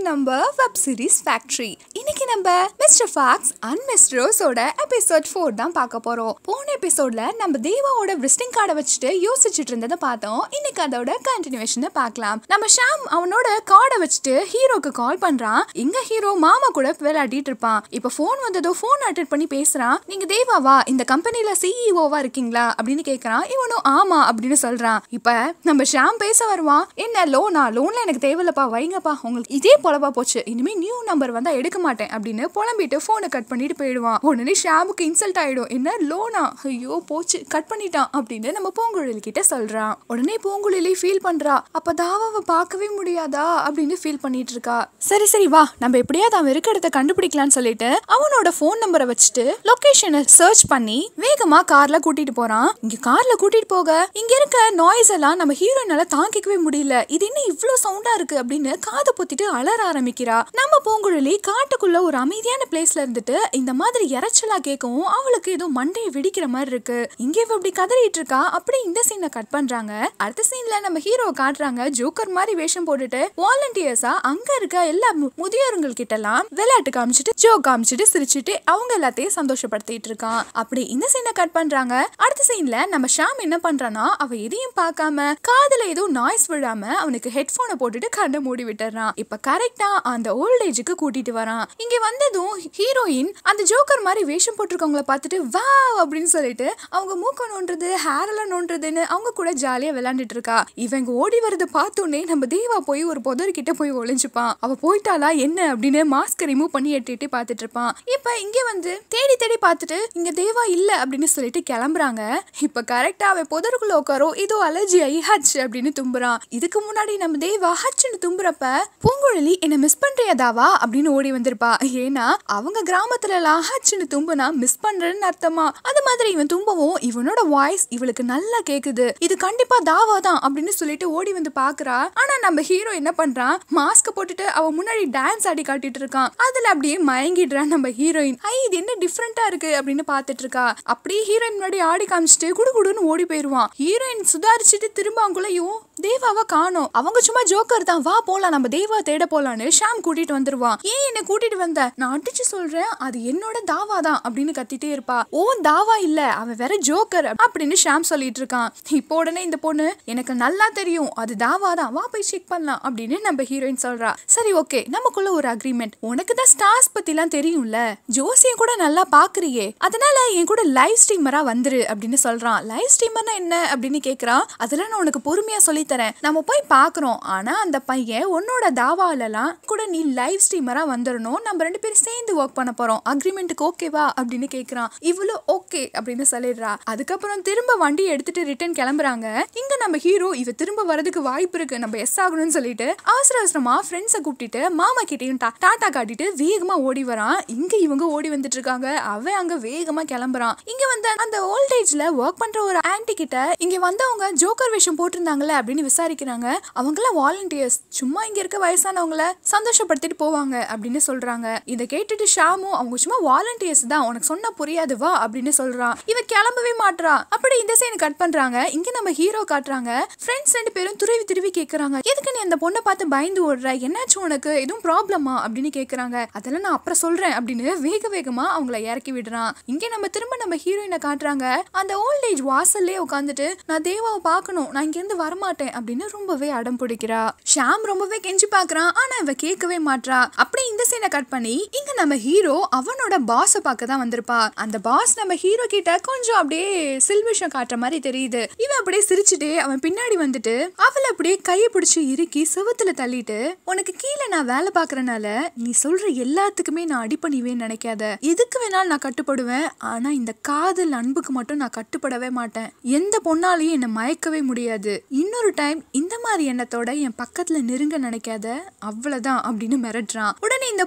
நம்ம web series factory இன்னைக்கு நம்ம மிஸ்டர் ஃபாக்ஸ் அண்ட் மிஸ் ரோஸோட எபிசோட் ஃபோர் தான் பார்க்க போறோம் போன எபிசோட்ல நம்ம தேவாவோட விசிட்டிங் கார்டை வச்சுட்டு யோசிச்சுட்டு இருந்ததை பார்த்தோம் இன்னைக்கு அதோட கண்டினியூஷனை பார்க்கலாம் நம்ம ஷாம் அவனோட கார்டை வச்சுட்டு ஹீரோக்கு கால் பண்றான் இங்க ஹீரோ மாமா கூட விளையாடிட்டு இருப்பான் இப்ப ஃபோன் வந்ததோ ஃபோன் அட்டென்ட் பண்ணி பேசுறான் நீங்க தேவாவா இந்த கம்பெனில சிஇஓவா இருக்கீங்களா அப்படின்னு கேக்குறான் இவனும் ஆமா அப்படின்னு சொல்றான் இப்ப நம்ம ஷாம் பேச வருவான் என்ன லோனா லோன்ல எனக்கு தேவையில்லப்பா வைங்கப்பா உங்களுக்கு இதே பொழப்பா போச்சு இனிமே நியூ நம்பர் வந்தா எடுக்க மாட்டேன் அப்படின்னு புலம்பிட்டு போனை கட் பண்ணிட்டு போயிடுவான் உடனே ஷாமுக்கு இன்சல்ட் ஆயிடும் என்ன லோனா ஐயோ போச்சு கட் பண்ணிட்டான் அப்படின்னு நம்ம பூங்குழலி கிட்ட சொல்றான் உடனே பூங்குழலி ஃபீல் பண்றா அப்ப தாவாவை பார்க்கவே முடியாதா அப்படின்னு ஃபீல் பண்ணிட்டு இருக்கா சரி சரி வா நம்ம எப்படியாவது அவன் இருக்க இடத்த கண்டுபிடிக்கலாம்னு சொல்லிட்டு அவனோட ஃபோன் நம்பரை வச்சுட்டு லொகேஷனை சர்ச் பண்ணி வேகமா கார்ல கூட்டிட்டு போறான் இங்க கார்ல கூட்டிட்டு போக இங்க இருக்க நாய்ஸ் எல்லாம் நம்ம ஹீரோயினால தாங்கிக்கவே முடியல இது என்ன இவ்ளோ சவுண்டா இருக்கு அப்படின்னு காதை பொத்திட்டு அலற ஆரம்பிக்கிறா நம்ம பூங்குழலி காட்டுக்குள்ள ஒரு அமைதியான பிளேஸ்ல இருந்துட்டு இந்த மாதிரி இறைச்சலா கேட்கவும் அவளுக்கு ஏதோ மண்டையை வெடிக்கிற மாதிரி இருக்கு இங்க இவ இப்படி கதறிட்டு இருக்கா அப்படி இந்த சீனை கட் பண்றாங்க அடுத்த சீன்ல நம்ம ஹீரோ காட்டுறாங்க ஜோக்கர் மாதிரி வேஷம் போட்டுட்டு வாலண்டியர்ஸா அங்க இருக்க எல்லா மு- முதியோர்கள் கிட்ட எல்லாம் விளையாட்டு காமிச்சிட்டு ஜோ காமிச்சிட்டு சிரிச்சிட்டு அவங்க எல்லாத்தையும் சந்தோஷப்படுத்திட்டு இருக்கான் அப்படி இந்த சீனை கட் பண்றாங்க அடுத்த சீன்ல நம்ம ஷாம் என்ன பண்றானா அவ எதையும் பார்க்காம காதுல ஏதோ நாய்ஸ் விழாம அவனுக்கு ஹெட்போனை போட்டுட்டு கண்ணை மூடி விட்டுறான் இப்ப கரெக்டா அந்த ஓல்ட் ஏஜுக்கு கூட்டிட்டு வரான் இங்க வந்ததும் ஹீரோயின் அந்த ஜோக்கர் மாதிரி வேஷம் போட்டிருக்கவங்கள பார்த்துட்டு வா அப்படின்னு சொல்லிட்டு அவங்க மூக்க நோண்டுறது ஹேர் எல்லாம் நோண்டுறதுன்னு அவங்க கூட ஜாலியா விளையாண்டுட்டு இருக்கா இவங்க ஓடி வரதை பார்த்தோன்னே நம்ம தேவா போய் ஒரு புதர்கிட்ட போய் ஒளிஞ்சுப்பான் அவ போயிட்டாளா என்ன அப்படின்னு மாஸ்க் ரிமூவ் பண்ணி எட்டி எட்டி பார்த்துட்டு இருப்பான் இப்ப இங்க வந்து தேடி தேடி பார்த்துட்டு இங்க தேவா இல்ல அப்படின்னு சொல்லிட்டு கிளம்புறாங்க இப்ப கரெக்டா அவன் புதருக்குள்ள உட்காரோ இதோ அலர்ஜி ஆகி ஹச் அப்படின்னு தும்புறான் இதுக்கு முன்னாடி நம்ம தேவா ஹச்னு தும்புறப்ப பூங்குழலி என்ன மிஸ் பண்றியா தாவா அப்படின்னு ஓடி வந்திருப்பா ஏன்னா அவங்க கிராமத்துல எல்லாம் ஹச்னு தும்புனா மிஸ் பண்றேன்னு அர்த்தமா அது மாதிரி இவன் தும்பவும் இவனோட வாய்ஸ் இவளுக்கு நல்லா கேக்குது இது கண்டிப்பா தாவா தான் அப்படின்னு சொல்லிட்டு ஓடி வந்து பாக்குறா ஆனா நம்ம ஹீரோ என்ன பண்றான் மாஸ்க் போட்டுட்டு அவன் முன்னாடி டான்ஸ் ஆடி காட்டிட்டு இருக்கான் அதுல அப்படியே மயங்கிடுறான் நம்ம ஹீரோயின் ஐ இது என்ன டிஃப்ரெண்டா இருக்கு அப்படின்னு பாத்துட்டு இருக்கா அப்படியே ஹீரோயின் முன்னாடி ஆடி காமிச்சிட்டு குடுகுடுன்னு ஓடி போயிருவான் ஹீரோயின் சுதாரிச்சுட்டு திரும்ப அவங்களையும் தேவாவை காணோம் அவங்க சும்மா ஜோக்கர் தான் வா போலாம் நம்ம தேவா தேட போலான்னு ஷாம் கூட்டிட்டு வந்துருவான் ஏன் என்ன கூட்டிட்டு வந்த நான் அடிச்சு சொல்றேன் அது என்னோட தாவா தான் அப்படின்னு கத்திட்டே இருப்பா ஓ தாவா இல்ல அவன் வேற ஜோக்கர் அப்படின்னு ஷாம் சொல்லிட்டு இருக்கான் இப்போ உடனே இந்த பொண்ணு எனக்கு நல்லா தெரியும் அது தாவா தான் வா போய் செக் பண்ணலாம் அப்படின்னு நம்ம ஹீரோயின் சொல்றா சரி ஓகே நமக்குள்ள ஒரு அக்ரிமெண்ட் உனக்கு தான் ஸ்டார்ஸ் பத்திலாம் தெரியும்ல ஜோசியம் கூட நல்லா பாக்குறியே அதனால என் கூட லைவ் ஸ்ட்ரீமரா வந்துரு அப்படின்னு சொல்றான் லைவ் ஸ்ட்ரீமர்னா என்ன அப்படின்னு கேக்குறான் அதெல்லாம் நான் உனக்கு பொறுமையா சொல்லி தரேன் நம்ம போய் பாக்குறோம் ஆனா அந்த பையன் உன்னோட தாவாலலாம் கூட நீ லைவ் ஸ்ட்ரீமரா வந்துடணும் நம்ம ரெண்டு பேரும் சேர்ந்து ஒர்க் பண்ண போறோம் அக்ரிமெண்ட்டுக்கு ஓகேவா அப்படின்னு கேக்குறான் இவ்வளவு ஓகே அப்படின்னு சொல்லிடுறா அதுக்கப்புறம் திரும்ப வண்டி எடுத்துட்டு ரிட்டர்ன் கிளம்புறாங்க இங்க நம்ம ஹீரோ இவ திரும்ப வரதுக்கு வாய்ப்பு இருக்கு நம்ம எஸ் ஆகணும்னு சொல்லிட்டு அவசர அவசரமா ஃப்ரெண்ட்ஸை கூப்பிட்டுட்டு மாமா கிட்டயும் டா- டாட்டா காட்டிட்டு வேகமா ஓடி வரான் இங்க இவங்க ஓடி வந்துட்டு இருக்காங்க அவன் அங்க வேகமா கிளம்புறான் இங்க வந்து அந்த ஓல்டேஜ்ல ஒர்க் பண்ற ஒரு ஆன்டி கிட்ட இங்க வந்தவங்க ஜோக்கர் வேஷம் போட்டிருந்தாங்கல்ல அப்படின்னு விசாரிக்கிறாங்க அவங்களாம் வாலண்டியர்ஸ் சும்மா இங்க இருக்க வயசானவங்கள சந்தோஷப்படுத்திட்டு போவாங்க அப்படின்னு சொல்றாங்க இதை கேட்டுட்டு ஷாமும் அவங்க சும்மா வாலண்டியர்ஸ் தான் உனக்கு சொன்னா புரியாது வா அப்படின்னு சொல்றான் இவ கிளம்பவே மாட்றா அப்படி இந்த சீன் கட் பண்றாங்க இங்க நம்ம ஹீரோ காட்டுறாங்க ஃப்ரெண்ட்ஸ் ரெண்டு பேரும் துருவி துருவி கேக்குறாங்க எதுக்கு நீ அந்த பொண்ணை பார்த்து பயந்து ஓடுற என்னாச்சு உனக்கு எதுவும் ப்ராப்ளமா அப்படின்னு கேக்குறாங்க அதெல்லாம் நான் அப்புறம் சொல்றேன் அப்படின்னு வேக வேகமா அவங்கள இறக்கி விடுறான் இங்க நம்ம திரும்ப நம்ம ஹீரோயினை காட்டுறாங்க அந்த ஓல்ட் ஏஜ் வாசல்லே உட்காந்துட்டு நான் தேவாவை பார்க்கணும் நான் இங்க இருந்து வரமாட்டேன் அப்படின்னு ரொம்பவே அடம் பிடிக்கிறா ஷாம் ரொம்பவே கெஞ்சி பாக்குறான் ஆனா இவ கேட்கவே மாட்றா அப்படி இந்த சீனை கட் பண்ணி இங்க நம்ம ஹீரோ அவனோட பாஸ பார்க்க தான் வந்திருப்பா அந்த பாஸ் நம்ம ஹீரோ கிட்ட கொஞ்சம் அப்படியே சில்விஷம் காட்டுற மாதிரி தெரியுது இவன் அப்படியே சிரிச்சுட்டே அவன் பின்னாடி வந்துட்டு அவளை அப்படியே கையை பிடிச்சி இறுக்கி செவுத்துல தள்ளிட்டு உனக்கு கீழே நான் வேலை பார்க்கறனால நீ சொல்ற எல்லாத்துக்குமே நான் அடிப்பணிவேன்னு நினைக்காத எதுக்கு வேணாலும் நான் கட்டுப்படுவேன் ஆனா இந்த காதல் அன்புக்கு மட்டும் நான் கட்டுப்படவே மாட்டேன் எந்த பொண்ணாலையும் என்னை மயக்கவே முடியாது இன்னொரு டைம் இந்த மாதிரி எண்ணத்தோட என் பக்கத்துல நெருங்க நினைக்காத அவ்வளவுதான் அப்படின்னு மிரட்டுறான் உடனே இந்த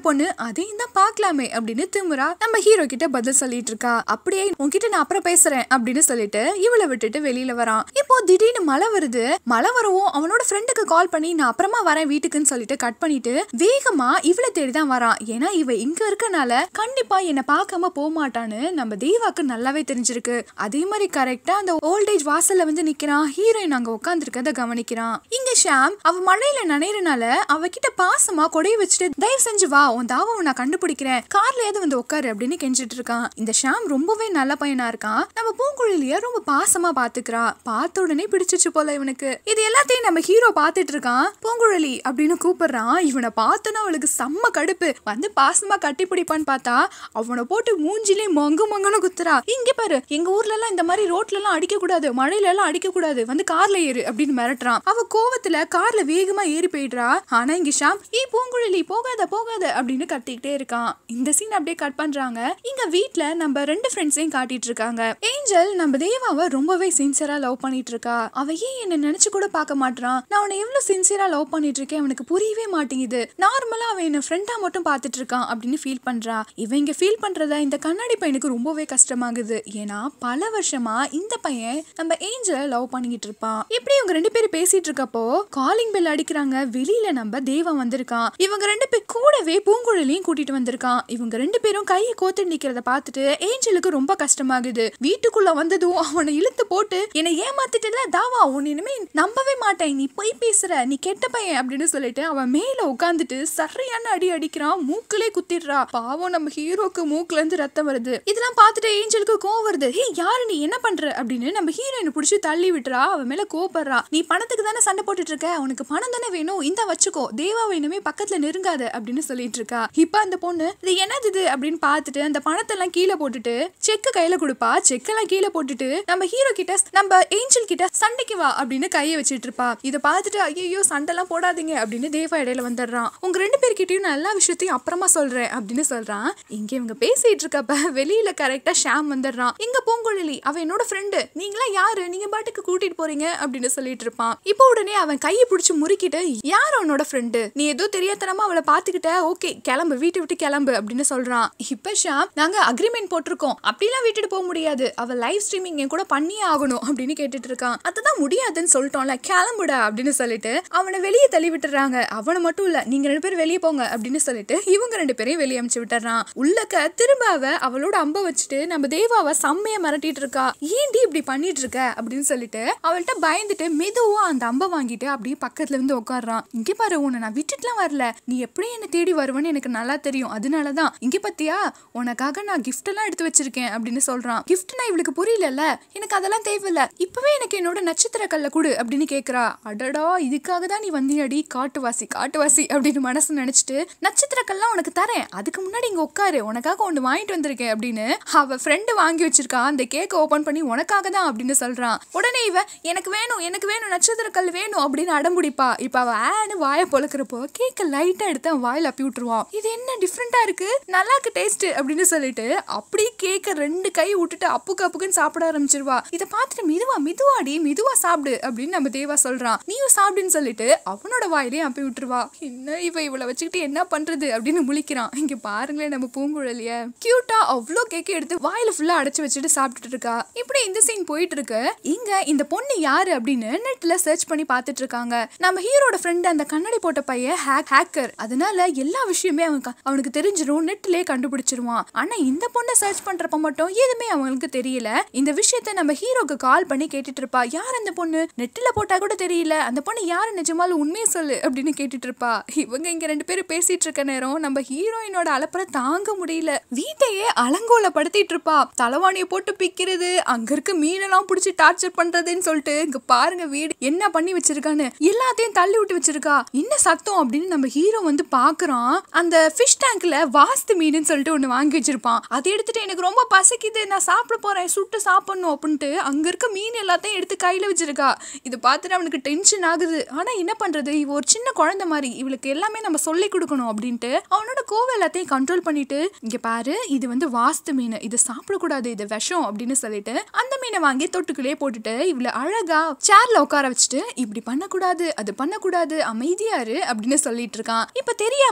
பொண்ணு அதையும் தான் பார்க்கலாமே அப்படின்னு திமுறா நம்ம ஹீரோ கிட்ட பதில் சொல்லிட்டு இருக்கா அப்படியே உன்கிட்ட நான் அப்புறம் பேசுறேன் அப்படின்னு சொல்லிட்டு இவளை விட்டுட்டு வெளியில வரான் இப்போ திடீர்னு மழை வருது மழை வரவும் அவனோட ஃப்ரெண்டுக்கு கால் பண்ணி நான் அப்புறமா வரேன் வீட்டுக்குன்னு சொல்லிட்டு கட் பண்ணிட்டு வேகமா இவளை தேடி தான் வரான் ஏன்னா இவ இங்க இருக்கனால கண்டிப்பா என்ன பார்க்காம போக மாட்டான்னு நம்ம தேவாக்கு நல்லாவே தெரிஞ்சிருக்கு அதே மாதிரி கரெக்டா அந்த ஓல்டேஜ் வாசல்ல வந்து நிக்கிறான் ஹீரோயின் அங்க உட்காந்துருக்கத கவனிக்கிறான் இங்க ஷாம் அவ மழையில நனையறனால அவகிட்ட பாசமா கொடைய வச்சுட்டு தயவு செஞ்சு வா உன் தாவாவை நான் கண்டுபிடிக்கிறேன் கார்ல ஏது வந்து உட்காரு அப்படின்னு கெஞ்சிட்டு இருக்கான் இந்த ஷாம் ரொம்பவே நல்ல பையனா இருக்கான் நம்ம பூங்குழலிய ரொம்ப பாசமா பாத்துக்கிறா பார்த்த உடனே பிடிச்சிச்சு போல இவனுக்கு இது எல்லாத்தையும் நம்ம ஹீரோ பாத்துட்டு இருக்கான் பூங்குழலி அப்படின்னு கூப்பிடுறான் இவனை பார்த்தோன்னா அவளுக்கு செம்ம கடுப்பு வந்து பாசமா கட்டி பிடிப்பான்னு பார்த்தா அவனை போட்டு மூஞ்சிலே மங்கு மங்குன்னு குத்துறா இங்க பாரு எங்க ஊர்ல எல்லாம் இந்த மாதிரி ரோட்ல எல்லாம் அடிக்க கூடாது மழையில எல்லாம் அடிக்க கூடாது வந்து கார்ல ஏறு அப்படின்னு மிரட்டுறான் அவ கோவத்துல கார்ல வேகமா ஏறி போயிடுறா ஆனா இங்க ஷாம் ஈ பூங்குழலி போகாத போகாத அப்படின்னு கத்திக்கிட்டே இருக்கான் இந்த சீன் அப்படியே கட் பண்றாங்க இங்க வீட்ல நம்ம ரெண்டு ஃப்ரெண்ட்ஸையும் காட்டிட்டு இருக்காங்க ஏஞ்சல் நம்ம தேவாவை ரொம்பவே சின்சியரா லவ் பண்ணிட்டு இருக்கா அவ ஏன் என்ன நினைச்சு கூட பார்க்க மாட்றான் நான் அவனை எவ்வளவு சின்சியரா லவ் பண்ணிட்டு இருக்கேன் அவனுக்கு புரியவே மாட்டேங்குது நார்மலா அவன் என்ன ஃப்ரெண்டா மட்டும் பார்த்துட்டு இருக்கான் அப்படின்னு ஃபீல் பண்றா இவன் இங்க ஃபீல் பண்றத இந்த கண்ணாடி பையனுக்கு ரொம்பவே கஷ்டமாகுது ஏன்னா பல வருஷமா இந்த பையன் நம்ம ஏஞ்சலை லவ் பண்ணிக்கிட்டு இருப்பான் இப்படி இவங்க ரெண்டு பேரும் பேசிட்டு இருக்கப்போ காலிங் பெல் அடிக்கிறாங்க வெளியில நம்ம தேவா வந்திருக்கான் இவங்க ரெண்டு பேர் கூடவே பூங்குழலியும் கூட்டிட்டு வந்திருக்கான் இவங்க ரெண்டு பேரும் கையை கோத்து நிக்கிறத பார்த்துட்டு ஏஞ்சலுக்கு ரொம்ப கஷ்டமாகுது வீட்டுக்குள்ள வந்ததும் அவனை இழுத்து போட்டு என்னை ஏமாத்திட்டுல தாவா உன் இனிமே நம்பவே மாட்டேன் நீ போய் பேசுற நீ கெட்ட பையன் அப்படின்னு சொல்லிட்டு அவன் மேல உட்காந்துட்டு சரியான அடி அடிக்கிறான் மூக்கிலே குத்திடுறா பாவம் நம்ம ஹீரோக்கு மூக்குல இருந்து ரத்தம் வருது இதெல்லாம் பார்த்துட்டு ஏஞ்சலுக்கு கோவம் வருது ஹே யாரு நீ என்ன பண்ற அப்படின்னு நம்ம ஹீரோயினை பிடிச்சி தள்ளி விட்டுறா அவன் மேல கோவப்படுறா நீ பணத்துக்கு தானே சண்டை போட்டுட்டு இருக்க உனக்கு பணம் தானே வேணும் இந்த வச்சுக்கோ தேவாவை இனிமே பக்கத்துல நெருங்காத அப்படின்னு சொல்லிட்டு இருக்கா இப்ப அந்த பொண்ணு இது என்னது இது அப்படின்னு பார்த்துட்டு அந்த பணத்தை எல்லாம் கீழே போட்டுட்டு செக்கு கையில கொடுப்பா செக்கெல்லாம் கீழே போட்டுட்டு நம்ம ஹீரோ கிட்ட நம்ம ஏஞ்சல் கிட்ட சண்டைக்கு வா அப்படின்னு கையை வச்சிட்டு இருப்பா இதை பார்த்துட்டு ஐயோ சண்டைலாம் போடாதீங்க அப்படின்னு தேவா இடையில வந்துடுறான் உங்க ரெண்டு பேர்கிட்டயும் நான் எல்லா விஷயத்தையும் அப்புறமா சொல்றேன் அப்படின்னு சொல்றான் இங்க இவங்க பேசிட்டு இருக்கப்ப வெளியில கரெக்டா ஷாம் வந்துடுறான் இங்க பூங்குழலி அவ என்னோட ஃப்ரெண்டு நீங்களா யாரு நீங்க பாட்டுக்கு கூட்டிட்டு போறீங்க அப்படின்னு சொல்லிட்டு இருப்பான் இப்போ உடனே அவன் கையை பிடிச்சி முறுக்கிட்டு யார் அவனோட ஃப்ரெண்டு நீ ஏதோ தெரியாதனமா அவளை பாத்துக்கிட்ட ஓகே கிளம்பு வீட்டை விட்டு கிளம்பு அப்படின்னு சொல்றான் இப்ப ஷாம் நாங்க அக்ரிமெண்ட் போட்டிருக்கோம் அப்படிலாம் விட்டுட்டு போக முடியாது அவ லைவ் ஸ்ட்ரீமிங் என் கூட பண்ணியே ஆகணும் அப்படின்னு கேட்டுட்டு இருக்கான் அதுதான் முடியாதுன்னு சொல்லிட்டோம்ல கிளம்புடா அப்படின்னு சொல்லிட்டு அவனை வெளியே தள்ளி விட்டுறாங்க அவனை மட்டும் இல்ல நீங்க ரெண்டு பேரும் வெளியே போங்க அப்படின்னு சொல்லிட்டு இவங்க ரெண்டு பேரையும் வெளியே அமுச்சு விட்டுறான் உள்ளக்க திரும்ப அவ அவளோட அம்ப வச்சுட்டு நம்ம தேவாவை செம்மையா மிரட்டிட்டு இருக்கா ஏன்டி இப்படி பண்ணிட்டு இருக்க அப்படின்னு சொல்லிட்டு அவள்கிட்ட பயந்துட்டு மெதுவா அந்த அம்பை வாங்கிட்டு அப்படியே பக்கத்துல வந்து உட்காடுறான் இங்க பாரு உன்னை நான் விட்டுட்டுலாம் வரல நீ எப்படி என்ன தேடி வருவேன்னு எனக்கு நல்லா தெரியும் அதனாலதான் இங்க பத்தியா உனக்காக நான் gift எல்லாம் எடுத்து வச்சிருக்கேன் அப்படின்னு சொல்றான் gift நான் இவளுக்கு புரியலல்ல எனக்கு அதெல்லாம் தேவையில்ல இப்பவே எனக்கு என்னோட நட்சத்திர கல்ல கொடு அப்படின்னு கேக்குறா அடடா இதுக்காக தான் நீ வந்தியாடி காட்டுவாசி காட்டுவாசி அப்படின்னு மனசு நினைச்சிட்டு நட்சத்திர கல்லாம் உனக்கு தரேன் அதுக்கு முன்னாடி இங்க உட்காரு உனக்காக ஒன்று வாங்கிட்டு வந்திருக்கேன் அப்படின்னு அவ ஃப்ரெண்டு வாங்கி வச்சிருக்கா அந்த கேக்கை ஓபன் பண்ணி உனக்காக தான் அப்படின்னு சொல்றான் உடனே இவ எனக்கு வேணும் எனக்கு வேணும் நட்சத்திர கல் வேணும் அப்படின்னு அடம்பிடிப்பா இப்ப அவ ஆன்னு வாயை பொழக்கிறப்போ கேக்க லைட்டா எடுத்து அவன் வாயில அப்பி விட்டுருவான் இது என்ன டிஃப்ரெண்டா இருக்கு நல்லா இருக்கு டேஸ்ட் அப்படின்னு சொல்லிட்டு அப்படியே கேக்க ரெண்டு கை விட்டுட்டு அப்புக்கு அப்புக்குன்னு சாப்பிட ஆரம்பிச்சிருவா இதை பார்த்துட்டு மெதுவா மெதுவாடி மெதுவா சாப்பிடு அப்படின்னு நம்ம தேவா சொல்றான் நீயும் சாப்பிடுன்னு சொல்லிட்டு அவனோட வாயிலே அப்பி விட்டுருவா என்ன இவ இவளை வச்சுக்கிட்டு என்ன பண்றது அப்படின்னு முழிக்கிறான் இங்க பாருங்களேன் நம்ம பூங்குழலிய கியூட்டா அவ்வளோ கேக்க எடுத்து வாயில ஃபுல்லா அடைச்சு வச்சுட்டு சாப்பிட்டுட்டு இருக்கா இப்படி இந்த சீன் போயிட்டு இருக்கு இங்க இந்த பொண்ணு யாரு அப்படின்னு நெட்ல சர்ச் பண்ணி பார்த்துட்டு இருக்காங்க நம்ம ஹீரோட ஃப்ரெண்ட் அந்த கண்ணாடி போட்ட பையன் ஹேக் ஹேக்கர் அதனால எல்லா விஷயமே அவன் க- அவனுக்கு தெரிஞ்சிரும் நெட்லயே கண்டுபிடிச்சிருவான் ஆனா இந்த பொண்ணை சர்ச் பண்றப்ப மட்டும் எதுவுமே அவங்களுக்கு தெரியல இந்த விஷயத்த நம்ம ஹீரோக்கு கால் பண்ணி கேட்டுட்டு இருப்பா யார் அந்த பொண்ணு நெட்ல போட்டா கூட தெரியல அந்த பொண்ணு யாரு நிஜமாலும் உண்மையை சொல்லு அப்படின்னு கேட்டுட்டு இருப்பா இவங்க இங்க ரெண்டு பேரும் பேசிட்டு இருக்க நேரம் நம்ம ஹீரோயினோட அலப்பற தாங்க முடியல வீட்டையே அலங்கோலப்படுத்திட்டு இருப்பா தலைவாணிய போட்டு பிக்கிறது அங்க இருக்க மீனெல்லாம் பிடிச்சி டார்ச்சர் பண்றதுன்னு சொல்லிட்டு இங்க பாருங்க வீடு என்ன பண்ணி வச்சிருக்கான்னு எல்லாத்தையும் தள்ளி விட்டு வச்சிருக்கா என்ன சத்தம் அப்படின்னு நம்ம ஹீரோ வந்து பாக்குறான் அந்த ஃபிஷ் டேங்க்ல வாஸ்து மீனுன்னு சொல்லிட்டு ஒண்ணு வாங்கி வச்சிருப்பான் அதை எடுத்துட்டு எனக்கு ரொம்ப பசிக்குது நான் சாப்பிட போறேன் சுட்டு சாப்பிடணும் அப்படின்ட்டு அங்க இருக்க மீன் எல்லாத்தையும் எடுத்து கையில வச்சிருக்கா இதை பார்த்துட்டு அவனுக்கு டென்ஷன் ஆகுது ஆனா என்ன பண்றது இவ ஒரு சின்ன குழந்தை மாதிரி இவளுக்கு எல்லாமே நம்ம சொல்லி கொடுக்கணும் அப்படின்ட்டு அவனோட கோவம் எல்லாத்தையும் கண்ட்ரோல் பண்ணிட்டு இங்க பாரு இது வந்து வாஸ்து மீன் இது சாப்பிடக்கூடாது இது விஷம் அப்படின்னு சொல்லிட்டு அந்த மீனை வாங்கி தொட்டுக்குள்ளேயே போட்டுட்டு இவ்வளவு அழகா சேர்ல உட்கார வச்சுட்டு இப்படி பண்ணக்கூடாது அது பண்ணக்கூடாது அமைதியா இரு அப்படின்னு சொல்லிட்டு இருக்கான் இப்ப தெரியாம அவ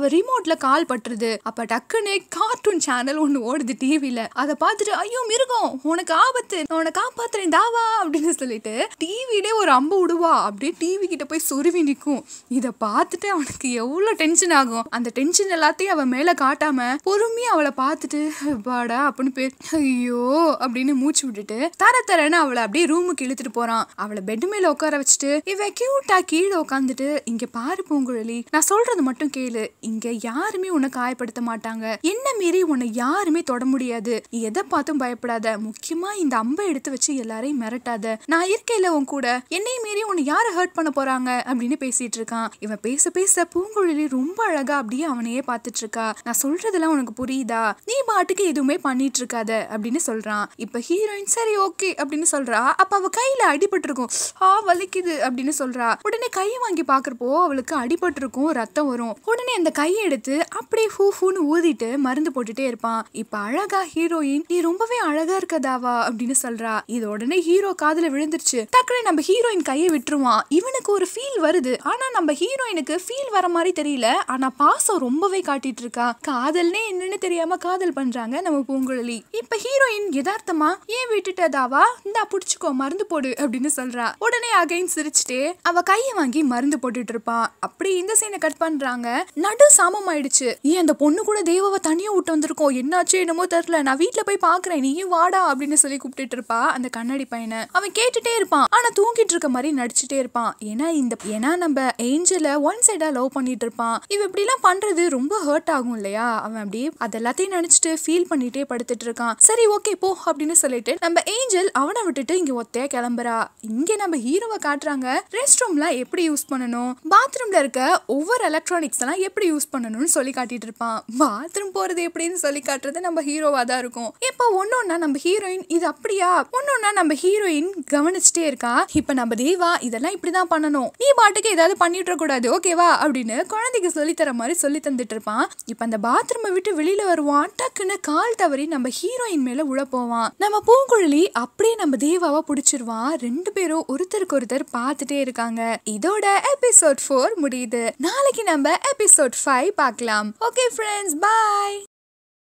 அவ ரிமோட்ல கால் பட்டுருது அப்ப டக்குன்னு கார்ட்டூன் சேனல் ஒண்ணு ஓடுது டிவில அதை பார்த்துட்டு ஐயோ மிருகம் உனக்கு ஆபத்து நான் உன்னை காப்பாத்துறேன் தாவா அப்படின்னு சொல்லிட்டு டிவிலே ஒரு அம்பு விடுவா அப்படியே டிவி கிட்ட போய் சொருவி நிற்கும் இதை பார்த்துட்டு அவனுக்கு எவ்வளோ டென்ஷன் ஆகும் அந்த டென்ஷன் எல்லாத்தையும் அவன் மேல காட்டாம பொறுமையா அவளை பார்த்துட்டு பாடா அப்படின்னு பேர் ஐயோ அப்படின்னு மூச்சு விட்டுட்டு தர தரன்னு அவளை அப்படியே ரூமுக்கு இழுத்துட்டு போறான் அவளை பெட் மேல உட்கார வச்சுட்டு இவ கியூட்டா கீழே உட்காந்துட்டு இங்க பாரு பூங்குழலி நான் சொல்றது மட்டும் கேளு இங்க யாருமே உன்னை காயப்படுத்த மாட்டாங்க என்ன மீறி உன்னை யாருமே தொட முடியாது நீ எதை பார்த்தும் பயப்படாத முக்கியமா இந்த அம்பை எடுத்து வச்சு எல்லாரையும் மிரட்டாத நான் இருக்கையில உன் கூட என்னையும் மீறி உன்னை யாரை ஹர்ட் பண்ண போறாங்க அப்படின்னு பேசிட்டு இருக்கான் இவன் பேச பேச பூங்குழலி ரொம்ப அழகா அப்படியே அவனையே பார்த்துட்டு இருக்கா நான் சொல்றதெல்லாம் உனக்கு புரியுதா நீ பாட்டுக்கு எதுவுமே பண்ணிட்டு இருக்காத அப்படின்னு சொல்றான் இப்ப ஹீரோயின் சரி ஓகே அப்படின்னு சொல்றா அப்ப அவ கையில அடிபட்டிருக்கும் ஆ வலிக்குது அப்படின்னு சொல்றா உடனே கையை வாங்கி பாக்குறப்போ அவளுக்கு அடிபட்டிருக்கும் ரத்தம் வரும் உடனே அந்த கையை எடுத்து அப்படியே ஃபூ ஃபூன்னு ஊதிட்டு மருந்து போட்டுட்டே இருப்பான் இப்ப அழகா ஹீரோயின் நீ ரொம்பவே அழகா இருக்கதாவா அப்படின்னு சொல்றா இது உடனே ஹீரோ காதுல விழுந்துருச்சு டக்குனு நம்ம ஹீரோயின் கையை விட்டுருவான் இவனுக்கு ஒரு ஃபீல் வருது ஆனா நம்ம ஹீரோயினுக்கு ஃபீல் வர மாதிரி தெரியல ஆனா பாசம் ரொம்பவே காட்டிட்டு இருக்கா காதல்னே என்னன்னு தெரியாம காதல் பண்றாங்க நம்ம பூங்குழலி இப்ப ஹீரோயின் யதார்த்தமா ஏன் விட்டுட்டதாவா இந்தா புடிச்சுக்கோ மருந்து போடு அப்படின்னு சொல்றா உடனே அகைன் சிரிச்சுட்டே அவ கையை வாங்கி மருந்து போட்டுட்டு இருப்பான் அப்படி இந்த சீனை கட் பண்றாங்க நடு சாமம் ஆயிடுச்சு ஏன் அந்த பொண்ணு கூட தேவாவை தனியா விட்டு வந்திருக்கோம் என்னாச்சு என்னமோ தெரியல நான் வீட்ல போய் பாக்குறேன் நீயும் வாடா அப்படின்னு சொல்லி கூப்பிட்டுட்டு இருப்பா அந்த கண்ணாடி பையனை அவன் கேட்டுட்டே இருப்பான் ஆனா தூங்கிட்டு இருக்க மாதிரி நடிச்சுட்டே இருப்பான் ஏன்னா இந்த ஏன்னா நம்ம ஏஞ்சல ஒன் சைடா லவ் பண்ணிட்டு இருப்பான் இவ இப்படி எல்லாம் பண்றது ரொம்ப ஹர்ட் ஆகும் இல்லையா அவன் அப்படியே அது எல்லாத்தையும் நினைச்சிட்டு ஃபீல் பண்ணிட்டே படுத்துட்டு இருக்கான் சரி ஓகே போ அப்படின்னு சொல்லிட்டு நம்ம ஏஞ்சல் அவனை விட்டுட்டு இங்க ஒத்தையா கிளம்புறா இங்க நம்ம ஹீரோவை காட்டுறாங்க ரெஸ்ட் ரூம்ல எப்படி யூஸ் பண்ணணும் பாத்ரூம்ல இருக்க ஒவ்வொரு எலக்ட்ரானிக்ஸ் எல்லாம் எப்படி யூஸ் பண்ணணும்னு சொல்லி காட்டிட்டு இருப்பான் பாத்ரூம் போறது எப்படின்னு சொல்லி காட்டுறது நம்ம ஹீரோவா தான் இருக்கும் இப்போ ஒன்னொன்னா நம்ம ஹீரோயின் இது அப்படியா ஒன்னொன்னா நம்ம ஹீரோயின் கவனிச்சுட்டே இருக்கா இப்ப நம்ம தேவா இதெல்லாம் இப்படிதான் பண்ணணும் நீ பாட்டுக்கு ஏதாவது பண்ணிட்டு கூடாது ஓகேவா அப்படின்னு குழந்தைக்கு சொல்லி தர மாதிரி சொல்லி தந்துட்டு இருப்பான் இப்ப அந்த பாத்ரூமை விட்டு வெளியில வருவான் டக்குன்னு கால் தவறி நம்ம ஹீரோயின் மேல உள்ள போவான் நம்ம பூங்குழலி அப்படியே நம்ம தேவாவை பிடிச்சிருவான் ரெண்டு பேரும் ஒருத்தருக்கு ஒருத்தர் பார்த்துட்டே இருக்காங்க இதோட எபிசோட் ஃபோர் முடியுது நாளைக்கு நம்ம எபிசோட் ஃபைவ் பார்க்கலாம் ஓகே ஃப்ரெண்ட்ஸ் பாய்